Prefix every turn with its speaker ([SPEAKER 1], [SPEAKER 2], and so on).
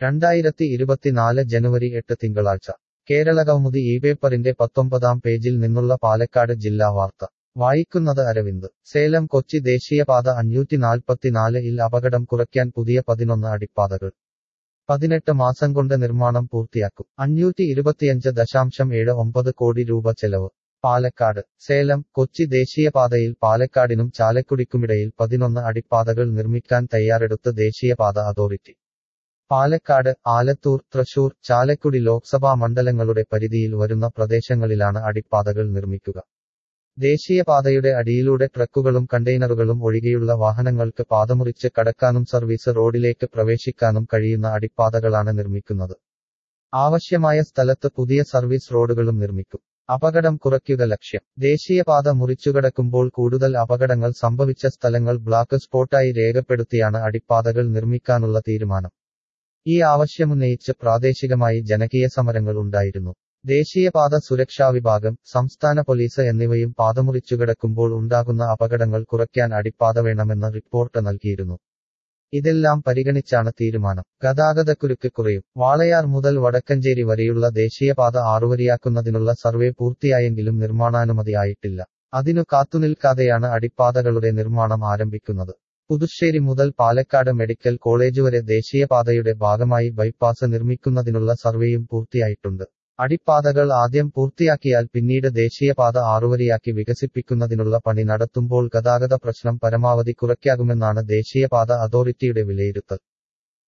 [SPEAKER 1] രണ്ടായിരത്തി ഇരുപത്തിനാല് ജനുവരി എട്ട് തിങ്കളാഴ്ച കേരളകൗമുദി ഈ പേപ്പറിന്റെ പത്തൊമ്പതാം പേജിൽ നിന്നുള്ള പാലക്കാട് ജില്ലാ വാർത്ത വായിക്കുന്നത് അരവിന്ദ് സേലം കൊച്ചി ദേശീയപാത അഞ്ഞൂറ്റി നാൽപ്പത്തിനാല് ഇൽ അപകടം കുറയ്ക്കാൻ പുതിയ പതിനൊന്ന് അടിപ്പാതകൾ പതിനെട്ട് മാസം കൊണ്ട് നിർമ്മാണം പൂർത്തിയാക്കും അഞ്ഞൂറ്റി ഇരുപത്തിയഞ്ച് ദശാംശം ഏഴ് ഒമ്പത് കോടി രൂപ ചെലവ് പാലക്കാട് സേലം കൊച്ചി ദേശീയപാതയിൽ പാലക്കാടിനും ചാലക്കുടിക്കുമിടയിൽ പതിനൊന്ന് അടിപ്പാതകൾ നിർമ്മിക്കാൻ തയ്യാറെടുത്ത് ദേശീയപാത അതോറിറ്റി പാലക്കാട് ആലത്തൂർ തൃശൂർ ചാലക്കുടി ലോക്സഭാ മണ്ഡലങ്ങളുടെ പരിധിയിൽ വരുന്ന പ്രദേശങ്ങളിലാണ് അടിപ്പാതകൾ നിർമ്മിക്കുക ദേശീയപാതയുടെ അടിയിലൂടെ ട്രക്കുകളും കണ്ടെയ്നറുകളും ഒഴികെയുള്ള വാഹനങ്ങൾക്ക് പാതമുറിച്ച് കടക്കാനും സർവീസ് റോഡിലേക്ക് പ്രവേശിക്കാനും കഴിയുന്ന അടിപ്പാതകളാണ് നിർമ്മിക്കുന്നത് ആവശ്യമായ സ്ഥലത്ത് പുതിയ സർവീസ് റോഡുകളും നിർമ്മിക്കും അപകടം കുറയ്ക്കുക ലക്ഷ്യം ദേശീയപാത മുറിച്ചുകടക്കുമ്പോൾ കൂടുതൽ അപകടങ്ങൾ സംഭവിച്ച സ്ഥലങ്ങൾ ബ്ലാക്ക് സ്പോട്ടായി രേഖപ്പെടുത്തിയാണ് അടിപ്പാതകൾ നിർമ്മിക്കാനുള്ള തീരുമാനം ഈ ആവശ്യമുന്നയിച്ച് പ്രാദേശികമായി ജനകീയ സമരങ്ങൾ ഉണ്ടായിരുന്നു ദേശീയപാത സുരക്ഷാ വിഭാഗം സംസ്ഥാന പോലീസ് എന്നിവയും പാതമുറിച്ചുകിടക്കുമ്പോൾ ഉണ്ടാകുന്ന അപകടങ്ങൾ കുറയ്ക്കാൻ അടിപ്പാത വേണമെന്ന റിപ്പോർട്ട് നൽകിയിരുന്നു ഇതെല്ലാം പരിഗണിച്ചാണ് തീരുമാനം ഗതാഗതക്കുരുക്ക് കുറയും വാളയാർ മുതൽ വടക്കഞ്ചേരി വരെയുള്ള ദേശീയപാത ആറുവരിയാക്കുന്നതിനുള്ള സർവേ പൂർത്തിയായെങ്കിലും നിർമ്മാണാനുമതി ആയിട്ടില്ല അതിനു കാത്തുനിൽക്കാതെയാണ് അടിപ്പാതകളുടെ നിർമ്മാണം ആരംഭിക്കുന്നത് പുതുശ്ശേരി മുതൽ പാലക്കാട് മെഡിക്കൽ കോളേജ് വരെ ദേശീയപാതയുടെ ഭാഗമായി ബൈപ്പാസ് നിർമ്മിക്കുന്നതിനുള്ള സർവേയും പൂർത്തിയായിട്ടുണ്ട് അടിപ്പാതകൾ ആദ്യം പൂർത്തിയാക്കിയാൽ പിന്നീട് ദേശീയപാത ആറുവരിയാക്കി വികസിപ്പിക്കുന്നതിനുള്ള പണി നടത്തുമ്പോൾ ഗതാഗത പ്രശ്നം പരമാവധി കുറയ്ക്കാകുമെന്നാണ് ദേശീയപാത അതോറിറ്റിയുടെ വിലയിരുത്തൽ